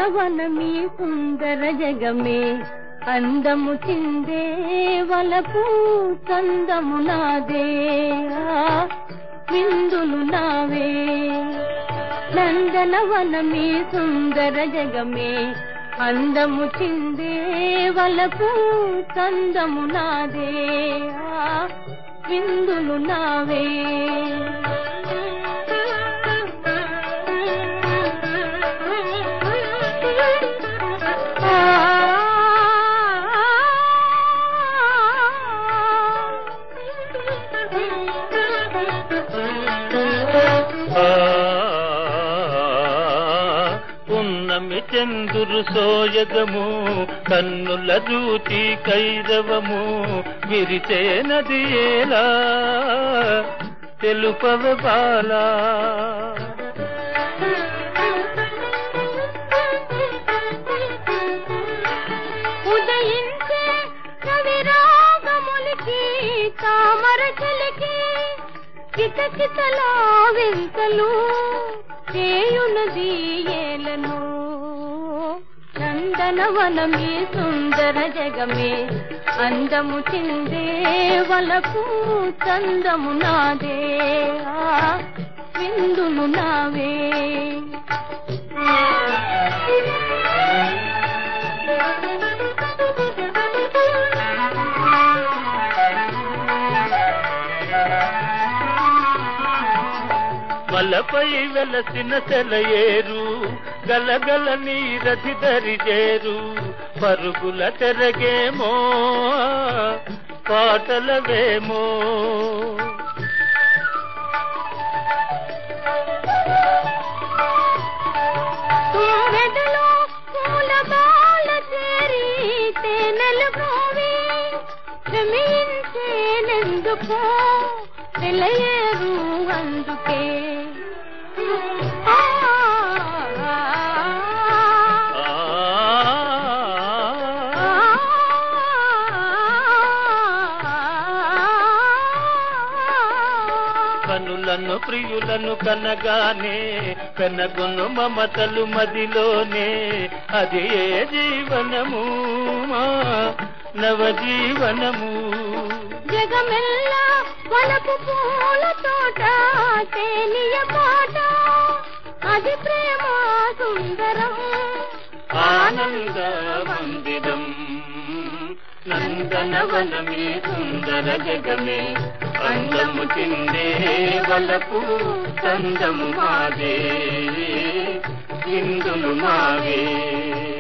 నందనవనమీ సుందర జగమే అందము చిందే వలపు చందము నాదే ఆ, విందులు నావే నందనవనమీ సుందర జగమే అందము చిందే వలపు చందము నాదే ఆ, విందులు నావే ఆ, ఉన్నమి చందురు సోయగము కన్నుల దూచి కైరవము విరిచే నది ఎలా తెలుపవ బాలా ఉదయించే కవిరాగములకి తామర చలికి కితకితలా వింతలు చేయునది ఏలను నందనవనమే సుందర జగమే అందము చిందే వలకు చందము నాదే ఆ విందును నావే వలపై వెలసిన సెలయేరు గలగల నీరథి దరిజేరు పరుగుల తెరగేమో పాటలవేమో తుమ్మెదలో పూల బాల చేరి తేనెలు గోవి క్షమించేనెందుకో తెలియరు అందుకే ఆ, ఆ, ఆ, కనులను ప్రియులను కనగానే కనగొను మమతలు మదిలోనే అది ఏ జీవనము మా నవజీవనము జగమెల్లా వలపు పూల తోట తేలియ పాట అది ప్రేమ సుందరం ఆనంద మందిరం నందనవనమే సుందర జగమే అందము చిందే వలపు చందము మాదే ఇందులు మావే